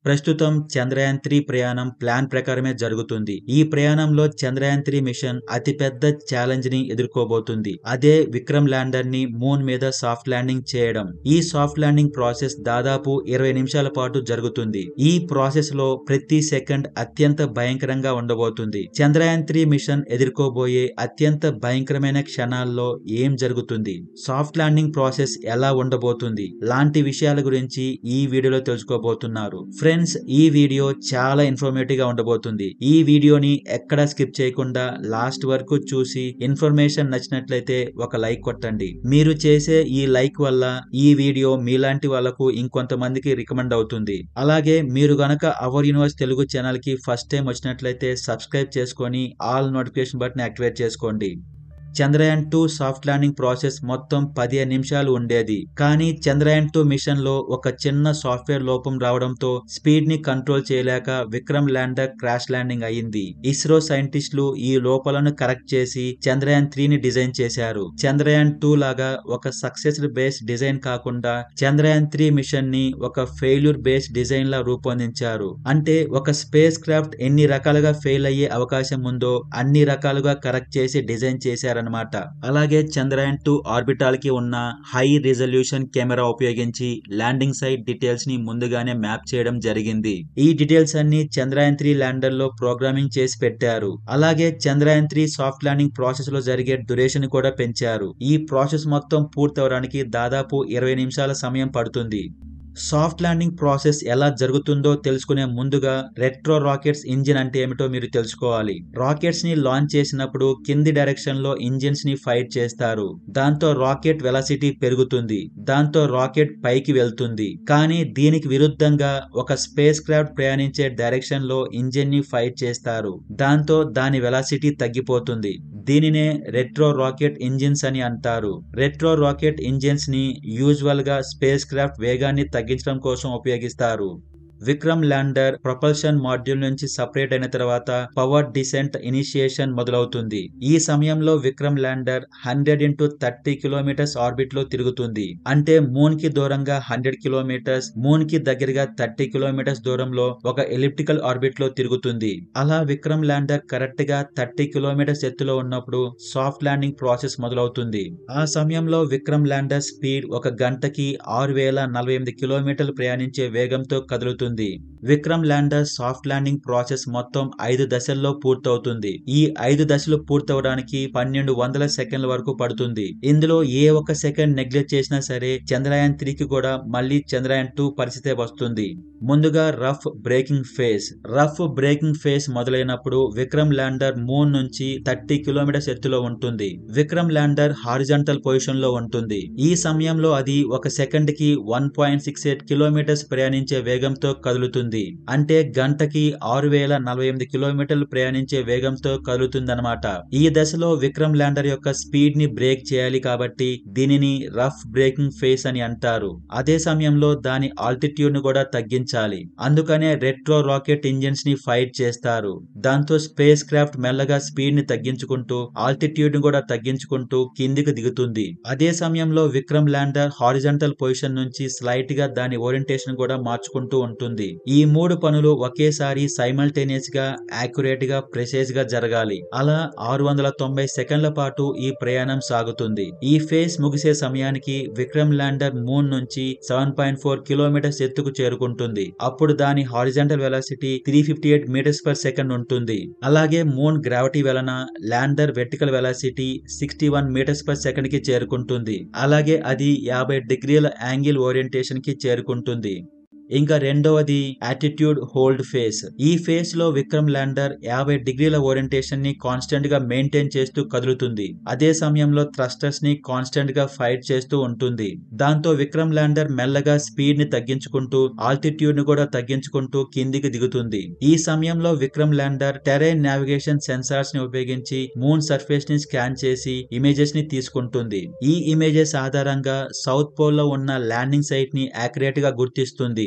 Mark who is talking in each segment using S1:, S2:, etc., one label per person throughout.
S1: ప్రస్తుతం చంద్రయాన్ త్రీ ప్రయాణం ప్లాన్ ప్రకారమే జరుగుతుంది ఈ ప్రయాణంలో చంద్రయాన్ త్రీ మిషన్ అతిపెద్ద ఛాలెంజ్ ని ఎదుర్కోబోతుంది అదే విక్రమ్ ల్యాండర్ ని మూన్ మీద సాఫ్ట్ ల్యాండింగ్ చేయడం ఈ సాఫ్ట్ ల్యాండింగ్ ప్రాసెస్ దాదాపు ఇరవై నిమిషాల పాటు జరుగుతుంది ఈ ప్రాసెస్ లో ప్రతి సెకండ్ అత్యంత భయంకరంగా ఉండబోతుంది చంద్రయాన్ త్రీ మిషన్ ఎదుర్కోబోయే అత్యంత భయంకరమైన క్షణాల్లో ఏం జరుగుతుంది సాఫ్ట్ ల్యాండింగ్ ప్రాసెస్ ఎలా ఉండబోతుంది లాంటి విషయాల గురించి ఈ వీడియోలో తెలుసుకోబోతున్నారు ఫ్రెండ్స్ ఈ వీడియో చాలా ఇన్ఫర్మేటివ్ గా ఉండబోతుంది ఈ వీడియోని ఎక్కడ స్కిప్ చేయకుండా లాస్ట్ వరకు చూసి ఇన్ఫర్మేషన్ నచ్చినట్లయితే ఒక లైక్ కొట్టండి మీరు చేసే ఈ లైక్ వల్ల ఈ వీడియో మీలాంటి వాళ్ళకు ఇంకొంతమందికి రికమెండ్ అవుతుంది అలాగే మీరు గనక అవర్ యూనివర్స్ తెలుగు ఛానల్ కి ఫస్ట్ టైం వచ్చినట్లయితే సబ్స్క్రైబ్ చేసుకొని ఆల్ నోటిఫికేషన్ బటన్ యాక్టివేట్ చేసుకోండి Chandrayaan two soft landing process మొత్తం పదిహేను నిమిషాలు ఉండేది కానీ చంద్రయాన్ టూ మిషన్ లో ఒక చిన్న సాఫ్ట్వేర్ లోపం రావడంతో స్పీడ్ ని కంట్రోల్ చేయలేక విక్రమ్ ల్యాండర్ క్రాష్ ల్యాండింగ్ అయింది ఇస్రో సైంటిస్టులు ఈ లోపాలను కరెక్ట్ చేసి చంద్రయాన్ త్రీ ని డిజైన్ చేశారు చంద్రయాన్ టూ లాగా ఒక సక్సెస్ బేస్డ్ డిజైన్ కాకుండా చంద్రయాన్ త్రీ మిషన్ ని ఒక ఫెయిల్యూర్ బేస్డ్ డిజైన్ లా రూపొందించారు అంటే ఒక స్పేస్ క్రాఫ్ట్ ఎన్ని రకాలుగా ఫెయిల్ అయ్యే అవకాశం ఉందో అన్ని రకాలుగా కరెక్ట్ చేసి డిజైన్ చేశారన్నమాట అలాగే చంద్రయాన్ టూ ఆర్బిటాల్ కి ఉన్న హై రిజల్యూషన్ కెమెరా ఉపయోగించి ల్యాండింగ్ సైట్ డీటెయిల్స్ ని ముందుగానే మ్యాప్ చేయడం జరిగింది ఈ డీటెయిల్స్ అన్ని చంద్రయాన్ త్రీ ల్యాండర్ లో ప్రోగ్రామింగ్ చేసి పెట్టారు అలాగే Chandrayaan three soft landing process లో జరిగే డ్యూరేషన్ కూడా పెంచారు ఈ ప్రాసెస్ మొత్తం పూర్తవడానికి దాదాపు ఇరవై నిమిషాల సమయం పడుతుంది సాఫ్ట్ ల్యాండింగ్ ప్రాసెస్ ఎలా జరుగుతుందో తెలుసుకునే ముందుగా రెట్రో రాకెట్స్ ఇంజిన్ అంటే ఏమిటో మీరు తెలుసుకోవాలి రాకెట్స్ ని లాంచ్ చేసినప్పుడు కింది డైరెక్షన్ లో ఇంజిన్స్ ని ఫైర్ చేస్తారు దాంతో రాకెట్ వెలాసిటీ పెరుగుతుంది దాంతో రాకెట్ పైకి వెళ్తుంది కానీ దీనికి విరుద్ధంగా ఒక స్పేస్ క్రాఫ్ట్ ప్రయాణించే డైరెక్షన్ లో ఇంజిన్ ని ఫైర్ చేస్తారు దాంతో దాని వెలాసిటీ తగ్గిపోతుంది దీనినే రెట్రో రాకెట్ ఇంజిన్స్ అని అంటారు రెట్రో రాకెట్ ఇంజిన్స్ ని యూజువల్ గా స్పేస్ క్రాఫ్ట్ వేగాన్ని తగ్గించడం కోసం ఉపయోగిస్తారు విక్రమ్ ల్యాండర్ ప్రొపల్షన్ మాడ్యూల్ నుంచి సపరేట్ అయిన తర్వాత పవర్ డిసెంట్ ఇనిషియేషన్ మొదలవుతుంది ఈ సమయంలో Vikram lander hundred into thirty kilometres orbit లో తిరుగుతుంది అంటే మూన్ కి దూరంగా హండ్రెడ్ కిలోమీటర్స్ మూన్ కి దగ్గరగా థర్టీ కిలోమీటర్స్ దూరంలో ఒక ఎలిప్టికల్ ఆర్బిట్ లో తిరుగుతుంది అలా విక్రమ్ ల్యాండర్ కరెక్ట్ గా థర్టీ కిలోమీటర్స్ ఎత్తులో ఉన్నప్పుడు సాఫ్ట్ ల్యాండింగ్ ప్రాసెస్ మొదలవుతుంది ఆ సమయంలో విక్రమ్ ల్యాండర్ స్పీడ్ ఒక గంటకి ఆరు వేల నలభై ఎనిమిది కిలోమీటర్లు ప్రయాణించే వేగంతో కదులుతుంది అవుతుంది Vikram lander soft landing process మొత్తం ఐదు దశల్లో పూర్తవుతుంది ఈ ఐదు దశలు పూర్తవడానికి పన్నెండు వందల సెకండ్ల వరకు పడుతుంది ఇందులో ఏ ఒక్క సెకండ్ నెగ్లెక్ట్ చేసినా సరే చంద్రయాన్ త్రీకి కూడా మళ్ళీ చంద్రయాన్ టూ పరిస్థితే వస్తుంది ముందుగా rough braking phase rough braking phase మొదలైనప్పుడు విక్రమ్ ల్యాండర్ మూన్ నుంచి థర్టీ కిలోమీటర్స్ ఎత్తులో ఉంటుంది విక్రమ్ ల్యాండర్ హారిజంటల్ పొజిషన్ లో ఉంటుంది ఈ సమయంలో అది ఒక సెకండ్ కి one point six eight kilometres ప్రయాణించే వేగంతో కదులుతుంది అంటే గంటకి ఆరు వేల నలభై ఎనిమిది కిలోమీటర్లు ప్రయాణించే వేగంతో కదులుతుందన్నమాట ఈ దశలో విక్రమ్ ల్యాండర్ యొక్క స్పీడ్ ని బ్రేక్ చేయాలి కాబట్టి దీనిని రఫ్ బ్రేకింగ్ ఫేస్ అని అంటారు అదే సమయంలో దాని ఆల్టిట్యూడ్ ను కూడా తగ్గించాలి అందుకనే రెట్రో రాకెట్ ఇంజిన్స్ ని ఫైట్ చేస్తారు దాంతో స్పేస్ క్రాఫ్ట్ మెల్లగా స్పీడ్ ని తగ్గించుకుంటూ ఆల్టిట్యూడ్ ని కూడా తగ్గించుకుంటూ కిందికి దిగుతుంది అదే సమయంలో విక్రమ్ ల్యాండర్ హారిజంటల్ పొజిషన్ నుంచి స్లైట్ గా దాని ఓరియంటేషన్ కూడా మార్చుకుంటూ ఉంటుంది ఈ మూడు పనులు ఒకేసారి సైమల్టేనియస్ గా యాక్యురేట్ గా ప్రెసైజ్ గా జరగాలి అలా ఆరు వందల తొంభై సెకండ్ల పాటు ఈ ప్రయాణం సాగుతుంది ఈ ఫేస్ ముగిసే సమయానికి విక్రమ్ ల్యాండర్ మూన్ నుంచి సెవెన్ పాయింట్ ఫోర్ కిలోమీటర్స్ ఎత్తుకు చేరుకుంటుంది అప్పుడు దాని horizontal velocity three fifty eight metres per second ఉంటుంది అలాగే మూన్ గ్రావిటీ వలన lander vertical velocity sixty one metres per second కి చేరుకుంటుంది అలాగే అది యాభై డిగ్రీల యాంగిల్ ఓరియంటేషన్ కి చేరుకుంటుంది ఇంకా రెండవది యాటిట్యూడ్ హోల్డ్ ఫేస్ ఈ ఫేస్ లో విక్రమ్ ల్యాండర్ యాభై డిగ్రీల ఓరియంటేషన్ ని కాన్స్టెంట్ గా మెయింటైన్ చేస్తూ కదులుతుంది అదే సమయంలో థ్రస్టర్స్ ని కాన్స్టెంట్ గా ఫైట్ చేస్తూ ఉంటుంది దాంతో విక్రమ్ ల్యాండర్ మెల్లగా స్పీడ్ ని తగ్గించుకుంటూ ఆల్టిట్యూడ్ ని కూడా తగ్గించుకుంటూ కిందికి దిగుతుంది ఈ సమయంలో Vikram lander terrain navigation sensors ని ఉపయోగించి మూన్ సర్ఫేస్ ని స్కాన్ చేసి ఇమేజెస్ ని తీసుకుంటుంది ఈ ఇమేజెస్ ఆధారంగా సౌత్ పోల్ లో ఉన్న ల్యాండింగ్ సైట్ ని యాక్యురేట్ గా గుర్తిస్తుంది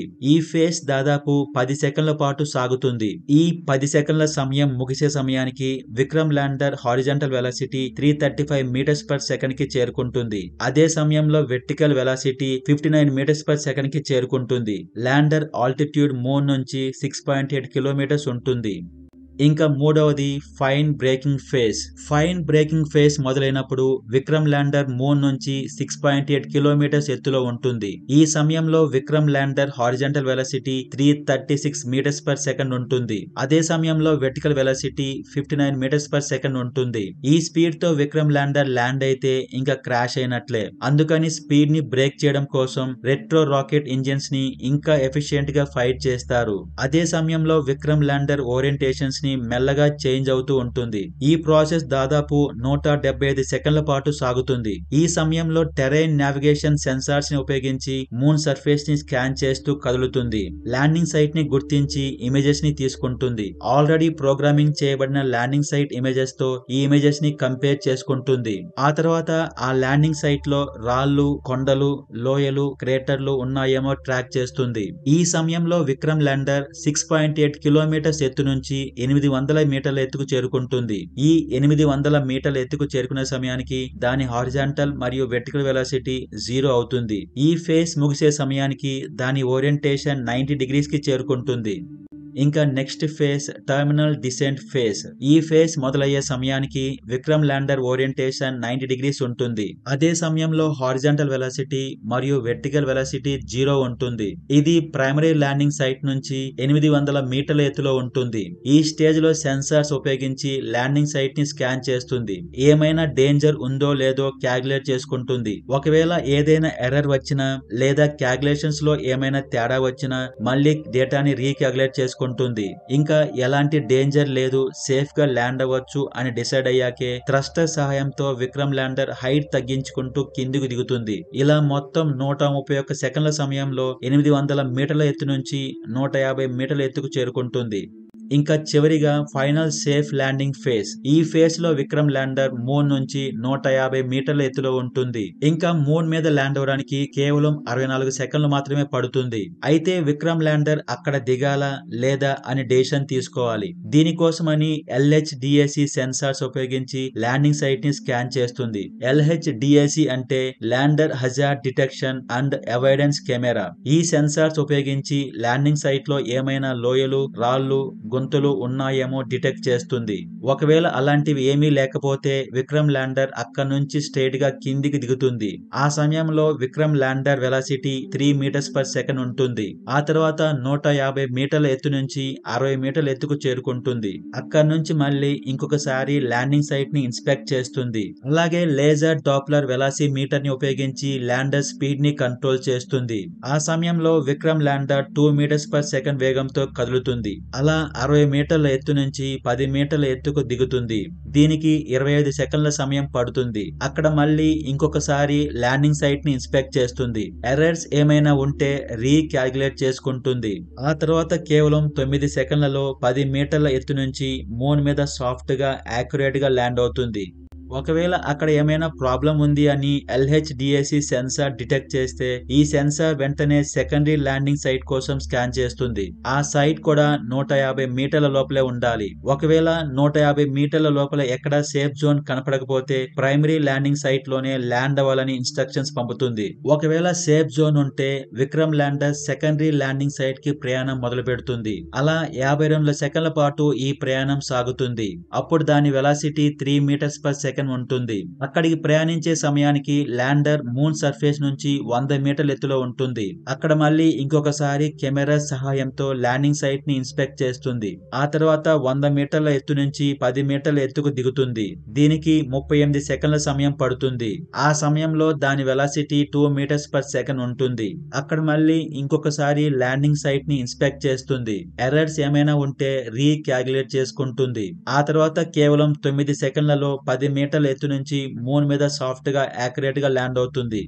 S1: ఈ ఫేస్ దాదాపు పది సెకండ్ల పాటు సాగుతుంది ఈ పది సెకండ్ల సమయం ముగిసే సమయానికి Vikram lander horizontal velocity three thirty five metres per second కి చేరుకుంటుంది అదే సమయంలో vertical velocity fifty nine metres per second కి చేరుకుంటుంది ల్యాండర్ ఆల్టిట్యూడ్ మూన్ నుంచి సిక్స్ పాయింట్ ఎయిట్ కిలోమీటర్స్ ఉంటుంది ఇంకా మూడవది fine braking phase fine braking phase మొదలైనప్పుడు విక్రమ్ ల్యాండర్ మూన్ నుంచి సిక్స్ పాయింట్ ఎయిట్ కిలోమీటర్స్ ఎత్తులో ఉంటుంది ఈ సమయంలో Vikram lander horizontal velocity three thirty six metres per second ఉంటుంది అదే సమయంలో vertical velocity fifty nine metres per second ఉంటుంది ఈ స్పీడ్ తో విక్రమ్ ల్యాండర్ ల్యాండ్ అయితే ఇంకా క్రాష్ అయినట్లే అందుకని స్పీడ్ ని బ్రేక్ చేయడం కోసం రెట్రో రాకెట్ ఇంజిన్స్ ని ఇంకా ఎఫిషియెంట్ గా ఫైట్ చేస్తారు అదే సమయంలో విక్రమ్ ల్యాండర్ ఓరియంటేషన్స్ ని మెల్లగా చేంజ్ అవుతూ ఉంటుంది ఈ ప్రాసెస్ దాదాపు నూట డెబ్బై ఐదు సెకండ్ల పాటు సాగుతుంది ఈ సమయంలో టెరైన్ నావిగేషన్ సెన్సార్స్ ని ఉపయోగించి మూన్ సర్ఫేస్ ని స్కాన్ చేస్తూ కదులుతుంది ల్యాండింగ్ సైట్ ని గుర్తించి ఇమేజెస్ ని తీసుకుంటుంది ఆల్రెడీ ప్రోగ్రామింగ్ చేయబడిన ల్యాండింగ్ సైట్ ఇమేజెస్ తో ఈ ఇమేజెస్ ని కంపేర్ చేసుకుంటుంది ఆ తర్వాత ఆ ల్యాండింగ్ సైట్ లో రాళ్లు కొండలు లోయలు క్రేటర్లు ఉన్నాయేమో ట్రాక్ చేస్తుంది ఈ సమయంలో Vikram lander six point eight kilometres ఎత్తు నుంచి ఎనిమిది వందల మీటర్ల ఎత్తుకు చేరుకుంటుంది ఈ ఎనిమిది వందల మీటర్ల ఎత్తుకు చేరుకునే సమయానికి దాని హారిజాంటల్ మరియు వెర్టికల్ వెలాసిటీ జీరో అవుతుంది ఈ ఫేస్ ముగిసే సమయానికి దాని ఓరియంటేషన్ నైన్టీ డిగ్రీస్ కి చేరుకుంటుంది ఇంకా next phase terminal descent phase ఈ ఫేస్ మొదలయ్యే సమయానికి Vikram lander orientation ninety degrees ఉంటుంది అదే సమయంలో హారిజాంటల్ వెలాసిటీ మరియు వెర్టికల్ వెలాసిటీ జీరో ఉంటుంది ఇది ప్రైమరీ ల్యాండింగ్ సైట్ నుంచి ఎనిమిది వందల మీటర్ల ఎత్తులో ఉంటుంది ఈ స్టేజ్ లో సెన్సార్స్ ఉపయోగించి ల్యాండింగ్ సైట్ ని స్కాన్ చేస్తుంది ఏమైనా డేంజర్ ఉందో లేదో క్యాల్కులేట్ చేసుకుంటుంది ఒకవేళ ఏదైనా ఎర్రర్ వచ్చినా లేదా క్యాల్కులేషన్స్ లో ఏమైనా తేడా వచ్చినా మళ్ళీ డేటాని రీక్యాల్కులేట్ చేసుకుంటుంది ఉంటుంది ఇంకా ఎలాంటి డేంజర్ లేదు సేఫ్ గా ల్యాండ్ అవ్వచ్చు అని డిసైడ్ అయ్యాకే థ్రస్టర్ సహాయంతో విక్రమ్ ల్యాండర్ హైట్ తగ్గించుకుంటూ కిందికి దిగుతుంది ఇలా మొత్తం నూట ముప్పై ఒక్క సెకండ్ల సమయంలో ఎనిమిది వందల మీటర్ల ఎత్తు నుంచి నూట యాభై మీటర్ల ఎత్తుకు చేరుకుంటుంది ఇంకా చివరిగా ఫైనల్ సేఫ్ ల్యాండింగ్ ఫేస్ ఈ ఫేస్ లో విక్రమ్ ల్యాండర్ మూన్ నుంచి నూట యాభై మీటర్ల ఎత్తులో ఉంటుంది ఇంకా మూన్ మీద ల్యాండ్ అవడానికి కేవలం అరవై నాలుగు సెకండ్లు మాత్రమే పడుతుంది అయితే విక్రమ్ ల్యాండర్ అక్కడ దిగాల లేదా అని డెసిషన్ తీసుకోవాలి దీనికోసమని ఎల్హెచ్డిఎసి సెన్సార్స్ ఉపయోగించి ల్యాండింగ్ సైట్ ని స్కాన్ చేస్తుంది ఎల్హెచ్డిఎసి అంటే lander hazard detection and avoidance camera ఈ సెన్సార్స్ ఉపయోగించి ల్యాండింగ్ సైట్ లో ఏమైనా లోయలు రాళ్లు గొంతులు ఉన్నాయేమో డిటెక్ట్ చేస్తుంది ఒకవేళ అలాంటివి ఏమీ లేకపోతే విక్రమ్ ల్యాండర్ అక్కడి నుంచి స్ట్రైట్ గా కిందికి దిగుతుంది ఆ సమయంలో Vikram lander velocity three metres per second ఉంటుంది ఆ తర్వాత నూట యాభై మీటర్ల ఎత్తు నుంచి అరవై మీటర్ల ఎత్తుకు చేరుకుంటుంది అక్కడి నుంచి మళ్ళీ ఇంకొకసారి ల్యాండింగ్ సైట్ ని ఇన్స్పెక్ట్ చేస్తుంది అలాగే లేజర్ డాప్లర్ వెలాసి మీటర్ ని ఉపయోగించి ల్యాండర్ స్పీడ్ ని కంట్రోల్ చేస్తుంది ఆ సమయంలో Vikram lander two metres per second వేగంతో కదులుతుంది అలా అరవై మీటర్ల ఎత్తు నుంచి పది మీటర్ల ఎత్తుకు దిగుతుంది దీనికి ఇరవై ఐదు సెకండ్ల సమయం పడుతుంది అక్కడ మళ్ళీ ఇంకొకసారి ల్యాండింగ్ సైట్ ని ఇన్స్పెక్ట్ చేస్తుంది ఎర్రర్స్ ఏమైనా ఉంటే రీక్యాల్కులేట్ చేసుకుంటుంది ఆ తర్వాత కేవలం తొమ్మిది సెకండ్లలో పది మీటర్ల ఎత్తు నుంచి మూన్ మీద సాఫ్ట్ గా యాక్యురేట్ గా ల్యాండ్ అవుతుంది ఒకవేళ అక్కడ ఏమైనా ప్రాబ్లం ఉంది అని ఎల్హెచ్డిఎసి సెన్సార్ డిటెక్ట్ చేస్తే ఈ సెన్సార్ వెంటనే సెకండరీ ల్యాండింగ్ సైట్ కోసం స్కాన్ చేస్తుంది ఆ సైట్ కూడా నూట యాభై మీటర్ల లోపలే ఉండాలి ఒకవేళ నూట యాభై మీటర్ల లోపల ఎక్కడ సేఫ్ జోన్ కనపడకపోతే ప్రైమరీ ల్యాండింగ్ సైట్ లోనే ల్యాండ్ అవ్వాలని ఇన్స్ట్రక్షన్స్ పంపుతుంది ఒకవేళ సేఫ్ జోన్ ఉంటే Vikram lander secondary landing site కి ప్రయాణం మొదలు పెడుతుంది అలా యాభై రెండు సెకండ్ల పాటు ఈ ప్రయాణం సాగుతుంది అప్పుడు దాని velocity three metres per second ఉంటుంది అక్కడికి ప్రయాణించే సమయానికి ల్యాండర్ మూన్ సర్ఫేస్ నుంచి వంద మీటర్ల ఎత్తులో ఉంటుంది అక్కడ మళ్ళీ ఇంకొకసారి కెమెరా సహాయంతో ల్యాండింగ్ సైట్ ని ఇన్స్పెక్ట్ చేస్తుంది ఆ తర్వాత వంద మీటర్ల ఎత్తు నుంచి పది మీటర్ల ఎత్తుకు దిగుతుంది దీనికి ముప్పై ఎనిమిది సెకండ్ల సమయం పడుతుంది ఆ సమయంలో దాని velocity two metres per second ఉంటుంది అక్కడ మళ్ళీ ఇంకొకసారి ల్యాండింగ్ సైట్ ని ఇన్స్పెక్ట్ చేస్తుంది ఎర్రర్స్ ఏమైనా ఉంటే రీక్యాల్కులేట్ చేసుకుంటుంది ఆ తర్వాత కేవలం తొమ్మిది సెకండ్లలో పది మీటర్ల ఎత్తు నుంచి మూన్ మీద సాఫ్ట్ గా యాక్యురేట్ గా ల్యాండ్ అవుతుంది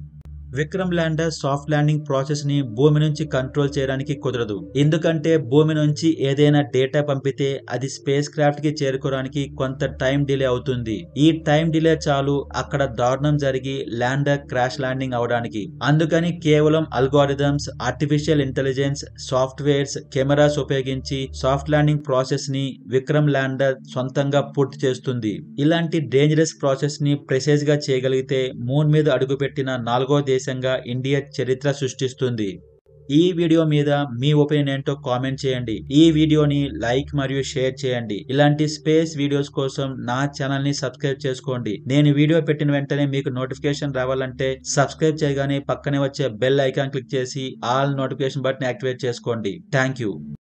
S1: Vikram lander soft landing process ని భూమి నుంచి కంట్రోల్ చేయడానికి కుదరదు ఎందుకంటే భూమి నుంచి ఏదైనా డేటా పంపితే అది స్పేస్ క్రాఫ్ట్ కి చేరుకోవడానికి కొంత టైం డిలే అవుతుంది ఈ టైం డిలే చాలు అక్కడ దారుణం జరిగి ల్యాండర్ క్రాష్ ల్యాండింగ్ అవడానికి అందుకని కేవలం algorithms artificial intelligence softwares cameras ఉపయోగించి సాఫ్ట్ ల్యాండింగ్ ప్రాసెస్ ని విక్రమ్ ల్యాండర్ సొంతంగా పూర్తి చేస్తుంది ఇలాంటి డేంజరస్ ప్రాసెస్ ని ప్రెసైజ్ గా చేయగలిగితే మూన్ మీద అడుగుపెట్టిన నాలుగో దేశంగా ఇండియా చరిత్ర సృష్టిస్తుంది ఈ వీడియో మీద మీ ఒపీనియన్ ఏంటో కామెంట్ చేయండి ఈ వీడియోని లైక్ మరియు షేర్ చేయండి ఇలాంటి స్పేస్ వీడియోస్ కోసం నా ఛానల్ ని సబ్స్క్రైబ్ చేసుకోండి నేను వీడియో పెట్టిన వెంటనే మీకు నోటిఫికేషన్ రావాలంటే సబ్స్క్రైబ్ చేయగానే పక్కనే వచ్చే బెల్ ఐకాన్ క్లిక్ చేసి ఆల్ నోటిఫికేషన్ బటన్ యాక్టివేట్ చేసుకోండి థ్యాంక్ యూ